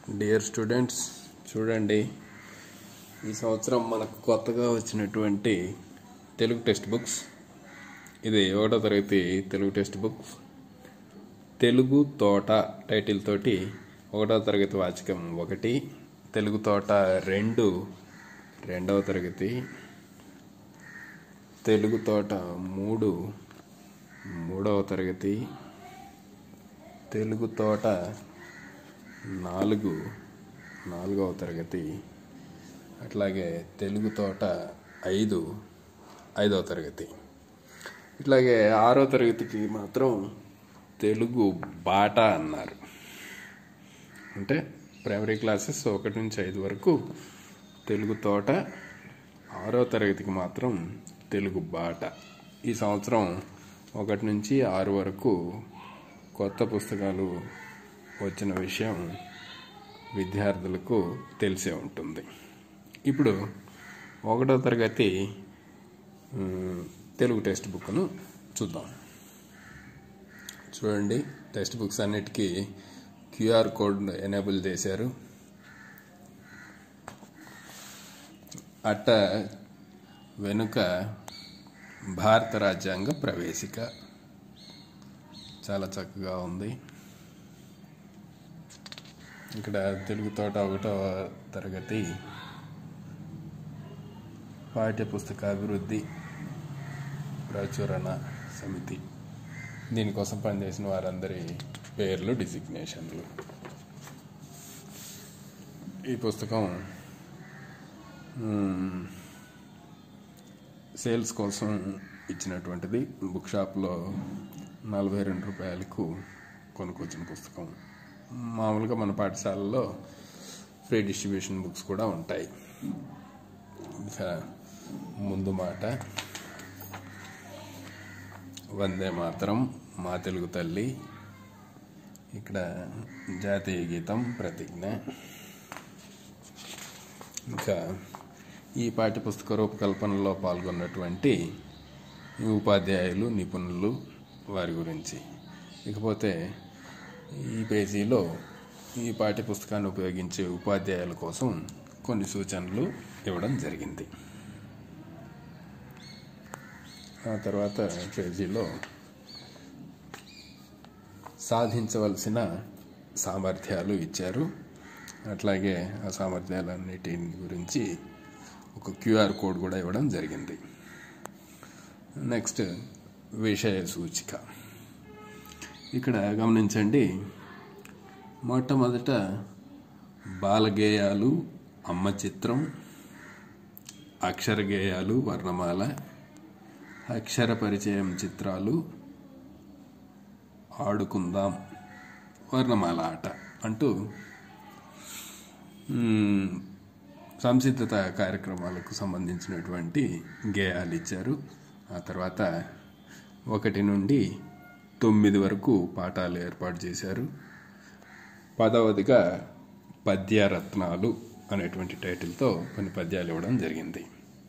dear students చూడండి ఈ సంవత్సరం మనకు కొత్తగా వచ్చినటువంటి తెలుగు టెక్స్ట్ బుక్స్ ఇది ఒకటో తరగతి తెలుగు టెక్స్ట్ బుక్స్ తెలుగు తోట టైటిల్ తోటి ఒకటో తరగతి వాచకం ఒకటి తెలుగు తోట రెండు రెండవ తరగతి తెలుగు తోట మూడు మూడవ తరగతి తెలుగు తోట నాలుగు నాలుగవ తరగతి అట్లాగే తెలుగు తోట ఐదు ఐదవ తరగతి ఇట్లాగే ఆరో తరగతికి మాత్రం తెలుగు బాట అన్నారు అంటే ప్రైమరీ క్లాసెస్ ఒకటి నుంచి ఐదు వరకు తెలుగు తోట ఆరో తరగతికి మాత్రం తెలుగు బాట ఈ సంవత్సరం ఒకటి నుంచి ఆరు వరకు కొత్త పుస్తకాలు వచ్చిన విషయం విద్యార్థులకు తెలిసే ఉంటుంది ఇప్పుడు ఒకటో తరగతి ఉమ్, తెలుగు టెక్స్ట్ బుక్ను చూద్దాం చూడండి టెక్స్ట్ బుక్స్ అన్నిటికీ క్యూఆర్ కోడ్ ఎనేబుల్ చేశారు అట్ట వెనుక భారత రాజ్యాంగ ప్రవేశిక చాలా చక్కగా ఉంది ఇక్కడ తెలుగు తోట ఒకటో తరగతి పాఠ్య పుస్తక అభివృద్ధి ప్రచురణ సమితి దీనికోసం పనిచేసిన వారందరి పేర్లు డిసిగ్నేషన్లు ఈ పుస్తకం మ్మ్, సేల్స్ కోసం ఇచ్చినటువంటిది బుక్ షాప్లో నలభై రెండు రూపాయలకు కొనుక్కొచ్చిన పుస్తకం మామూలుగా మన పాఠశాలలో ఫ్రీ డిస్ట్రిబ్యూషన్ బుక్స్ కూడా ఉంటాయి ఇంకా ముందు మాట వందే మాత్రం మా తెలుగు తల్లి ఇక్కడ జాతీయ గీతం ప్రతిజ్ఞ ఇంకా ఈ పాఠ్యపుస్తక రూపకల్పనలో పాల్గొన్నటువంటి ఈ ఉపాధ్యాయులు నిపుణులు వారి గురించి ఇకపోతే ఈ పేజీలో ఈ పాఠ్యపుస్తకాన్ని ఉపయోగించే ఉపాధ్యాయుల కోసం కొన్ని సూచనలు ఇవ్వడం జరిగింది ఆ తర్వాత పేజీలో సాధించవలసిన సామర్థ్యాలు ఇచ్చారు అట్లాగే ఆ సామర్థ్యాలన్నిటి గురించి ఒక క్యూఆర్ కోడ్ కూడా ఇవ్వడం జరిగింది నెక్స్ట్ విషయ సూచిక ఇక్కడ గమనించండి మొట్టమొదట బాలగేయాలు అమ్మ చిత్రం అక్షర గేయాలు వర్ణమాల అక్షర పరిచయం చిత్రాలు ఆడుకుందాం వర్ణమాల ఆట అంటూ మ్మ్, సంసిద్ధత కార్యక్రమాలకు సంబంధించినటువంటి గేయాలు ఇచ్చారు ఆ తర్వాత ఒకటి నుండి తొమ్మిది వరకు పాఠాలు ఏర్పాటు చేశారు పదవదిగా పద్యరత్నాలు అనేటువంటి టైటిల్తో కొన్ని పద్యాలు ఇవ్వడం జరిగింది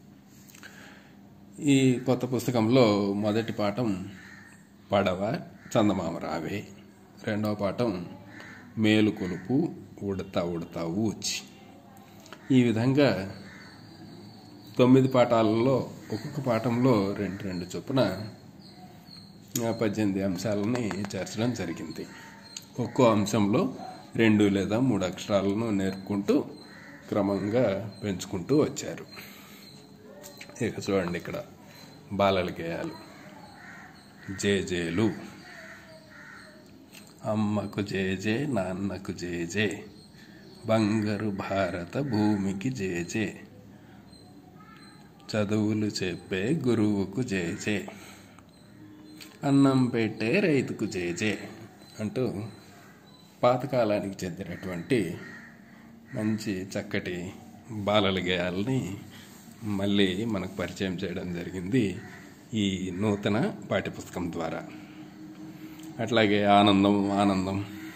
ఈ కొత్త పుస్తకంలో మొదటి పాఠం పడవ చందమామ రావే రెండవ పాఠం మేలు కొలుపు ఉడతా ఉడతా ఊచి ఈ విధంగా తొమ్మిది పాఠాలలో ఒక్కొక్క పాఠంలో రెండు రెండు చొప్పున ఆ పద్దెనిమిది అంశాలని చేర్చడం జరిగింది ఒక్కో అంశంలో రెండు లేదా మూడు అక్షరాలను నేర్పుకుంటూ క్రమంగా పెంచుకుంటూ వచ్చారు ఇక చూడండి ఇక్కడ బాలల గేయాలు జేజేలు అమ్మకు జేజే నాన్నకు జేజే బంగారు భారత భూమికి జేజే చదువులు చెప్పే గురువుకు జేజే అన్నం పెట్టే రైతుకు జేజే అంటూ పాతకాలానికి చెందినటువంటి మంచి చక్కటి బాలల గేయాలని మళ్ళీ మనకు పరిచయం చేయడం జరిగింది ఈ నూతన పాఠ్యపుస్తకం ద్వారా అట్లాగే ఆనందం ఆనందం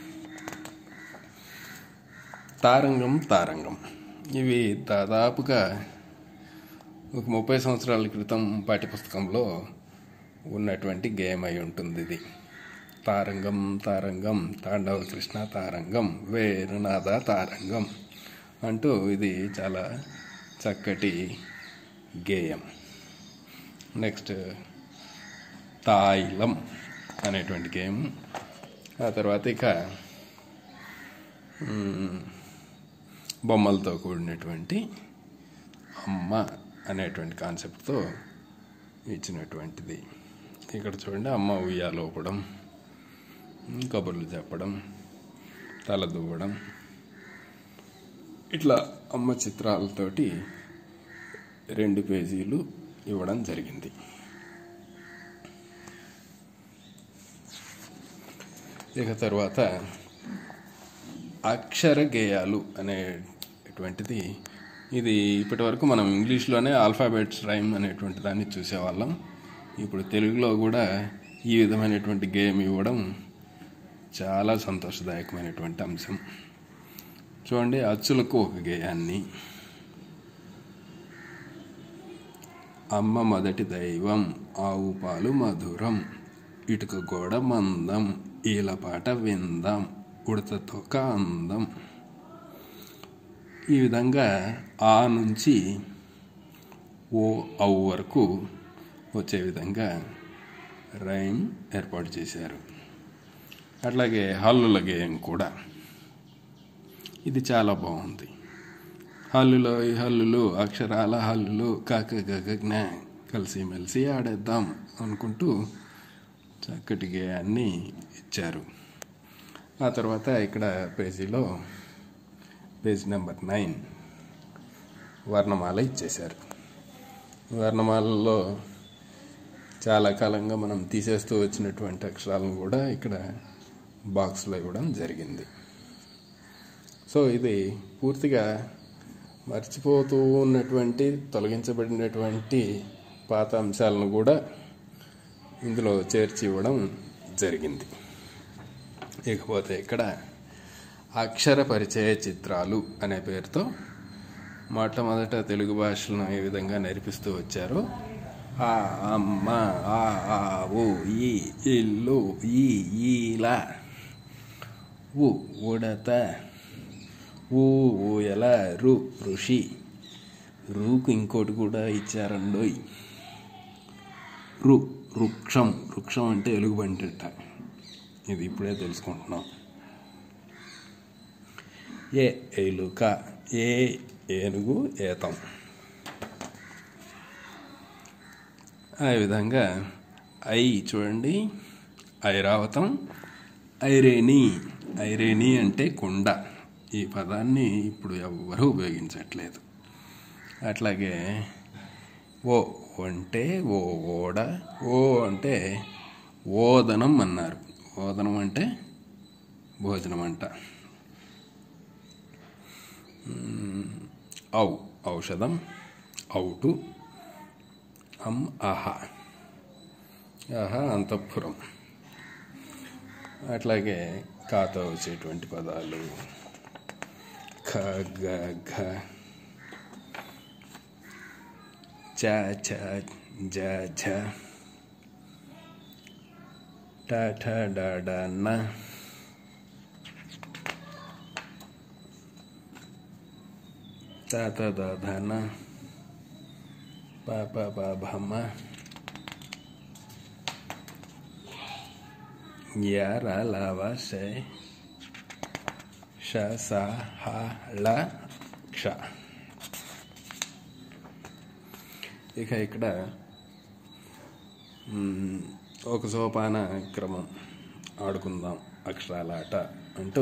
తారంగం తారంగం ఇవి దాదాపుగా ఒక ముప్పై సంవత్సరాల క్రితం పాఠ్యపుస్తకంలో ఉన్నటువంటి గేమ్ అయి ఉంటుంది ఇది తారంగం తారంగం తాండవ కృష్ణ తారంగం వేరునాథ తారంగం అంటూ ఇది చాలా చక్కటి గేయం నెక్స్ట్ తాయిలం అనేటువంటి గేమ్ ఆ తర్వాత ఇక మ్, బొమ్మలతో కూడినటువంటి అమ్మ అనేటువంటి కాన్సెప్ట్తో ఇచ్చినటువంటిది ఇక్కడ చూడండి అమ్మ ఉయ్యాలోపడం కబుర్లు చెప్పడం తల దువ్వడం ఇట్లా అమ్మ చిత్రాలతోటి రెండు పేజీలు ఇవ్వడం జరిగింది ఇక తర్వాత అక్షర గేయాలు అనేటువంటిది ఇది ఇప్పటి వరకు మనం ఇంగ్లీష్లోనే ఆల్ఫాబెట్స్ రైమ్ అనేటువంటి దాన్ని చూసేవాళ్ళం ఇప్పుడు తెలుగులో కూడా ఈ విధమైనటువంటి గేమ్ ఇవ్వడం చాలా సంతోషదాయకమైనటువంటి అంశం చూడండి అచ్చులకు ఒక గేయాన్ని అమ్మ మొదటి దైవం ఆవు పాలు మధురం ఇటుక గోడ మందం ఈలపాట విందాం ఉడతతో అందం ఈ విధంగా ఆ నుంచి ఓ అవు వరకు వచ్చే విధంగా రైమ్ ఏర్పాటు చేశారు అట్లాగే హల్లుల గేయం కూడా ఇది చాలా బాగుంది హల్లులో ఈ హల్లులు అక్షరాల హల్లులు కాక గగజ్ఞ కలిసి మెలిసి ఆడేద్దాం అనుకుంటూ చక్కటి గేయాన్ని ఇచ్చారు ఆ తర్వాత ఇక్కడ పేజీలో పేజ్ నెంబర్ నైన్ వర్ణమాల ఇచ్చేశారు వర్ణమాలలో చాలా కాలంగా మనం తీసేస్తూ వచ్చినటువంటి అక్షరాలను కూడా ఇక్కడ బాక్స్లో ఇవ్వడం జరిగింది సో ఇది పూర్తిగా మర్చిపోతూ ఉన్నటువంటి తొలగించబడినటువంటి పాత అంశాలను కూడా ఇందులో చేర్చి ఇవ్వడం జరిగింది ఇకపోతే ఇక్కడ అక్షర పరిచయ చిత్రాలు అనే పేరుతో మొట్టమొదట తెలుగు భాషలను ఏ విధంగా నేర్పిస్తూ వచ్చారో ఆ అమ్మ ఆ ఆవు ఈ ఇల్లు ఈ ఈల ఉ ఉడత ఊ ఊయల రు ఋషి రూకు ఇంకోటి కూడా ఇచ్చారండోయ్ రు వృక్షం వృక్షం అంటే ఎలుగుబంటిట ఇది ఇప్పుడే తెలుసుకుంటున్నాం ఏ ఎలుక ఏ ఏనుగు ఏతం ఆ విధంగా ఐ చూడండి ఐరావతం ఐరేణి ఐరేణి అంటే కొండ ఈ పదాన్ని ఇప్పుడు ఎవ్వరూ ఉపయోగించట్లేదు అట్లాగే ఓ అంటే ఓ ఓడ ఓ అంటే ఓదనం అన్నారు ఓదనం అంటే భోజనం అంట మ్, ఔ ఔషధం ఔటు అం ఆహా ఆహా అంతఃపురం అట్లాగే కాతో వచ్చేటువంటి పదాలు ఖ గ ఘ చ ఛ జ ఝ ట ఠ డ డ న త త ద ధ న ప ప ప భ మ య ర ల వ శ ష స హ ళ క్ష ఇక ఇక్కడ మ్, ఒక సోపాన క్రమం ఆడుకుందాం అక్షరాల ఆట అంటూ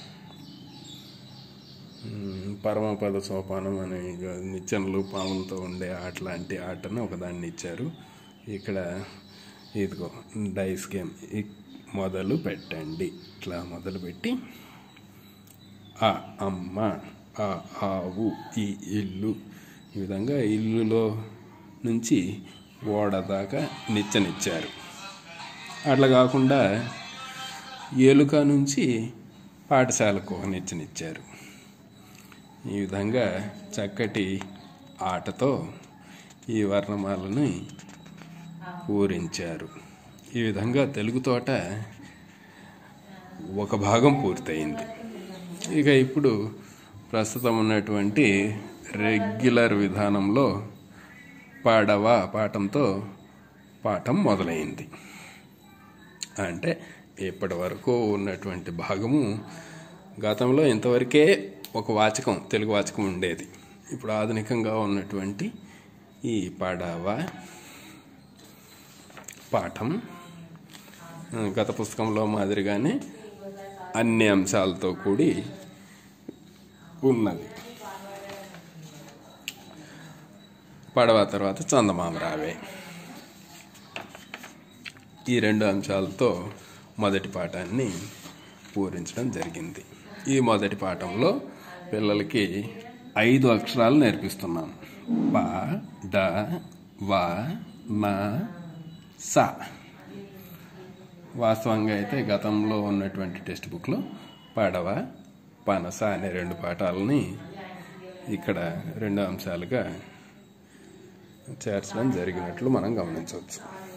మ్, పరమపద సోపానం అనే ఇక నిచ్చెనలు పాములతో ఉండే ఆట లాంటి ఆటను ఒకదాన్ని ఇచ్చారు ఇక్కడ ఇదిగో డైస్ గేమ్ ఇ- మొదలు పెట్టండి ఇట్లా మొదలు పెట్టి ఆ అమ్మ ఆ ఆవు ఈ ఇల్లు ఈ విధంగా ఇల్లులో నుంచి ఓడ దాకా నిచ్చెనిచ్చారు అట్లా కాకుండా ఏలుక నుంచి పాఠశాలకు ఒక నిచ్చెనిచ్చారు ఈ విధంగా చక్కటి ఆటతో ఈ వర్ణమాలని పూరించారు ఈ విధంగా తెలుగు తోట ఒక భాగం పూర్తయింది ఇక ఇప్పుడు ప్రస్తుతం ఉన్నటువంటి రెగ్యులర్ విధానంలో పాడవా పాఠంతో పాఠం మొదలైంది అంటే ఇప్పటి వరకు ఉన్నటువంటి భాగము గతంలో ఇంతవరకే ఒక వాచకం తెలుగు వాచకం ఉండేది ఇప్పుడు ఆధునికంగా ఉన్నటువంటి ఈ పాడవా పాఠం ఆ, గత పుస్తకంలో మాదిరిగానే అన్ని అంశాలతో కూడి ఉన్నది పడవ తర్వాత చందమామ రావే ఈ రెండు అంశాలతో మొదటి పాఠాన్ని పూరించడం జరిగింది ఈ మొదటి పాఠంలో పిల్లలకి ఐదు అక్షరాలు నేర్పిస్తున్నాం ప డ వ న స వాస్తవంగా అయితే గతంలో ఉన్నటువంటి టెక్స్ట్ బుక్లో పడవ పనస అనే రెండు పాఠాలని ఇక్కడ రెండు అంశాలుగా చేర్చడం జరిగినట్లు మనం గమనించవచ్చు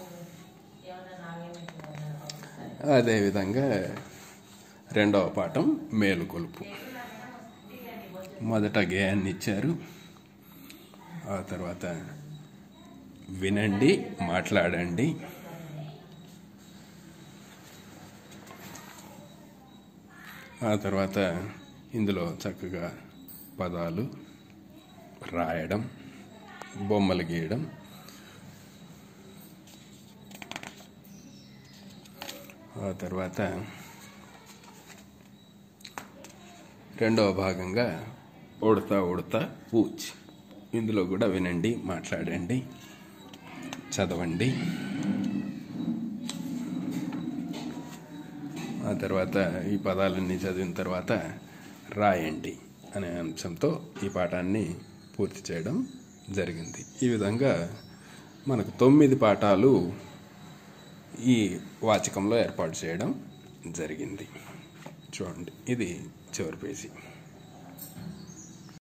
అదేవిధంగా రెండవ పాఠం మేలుకొలుపు మొదట గేయాన్ని ఇచ్చారు ఆ తర్వాత వినండి మాట్లాడండి ఆ తర్వాత ఇందులో చక్కగా పదాలు రాయడం బొమ్మలు గీయడం ఆ తర్వాత రెండవ భాగంగా ఉడతా ఉడతా పూచ్ ఇందులో కూడా వినండి మాట్లాడండి చదవండి ఆ తర్వాత ఈ పదాలన్నీ చదివిన తర్వాత రాయండి అనే అంశంతో ఈ పాఠాన్ని పూర్తి చేయడం జరిగింది ఈ విధంగా మనకు తొమ్మిది పాఠాలు ఈ వాచకంలో ఏర్పాటు చేయడం జరిగింది చూడండి ఇది చివరి పేజీ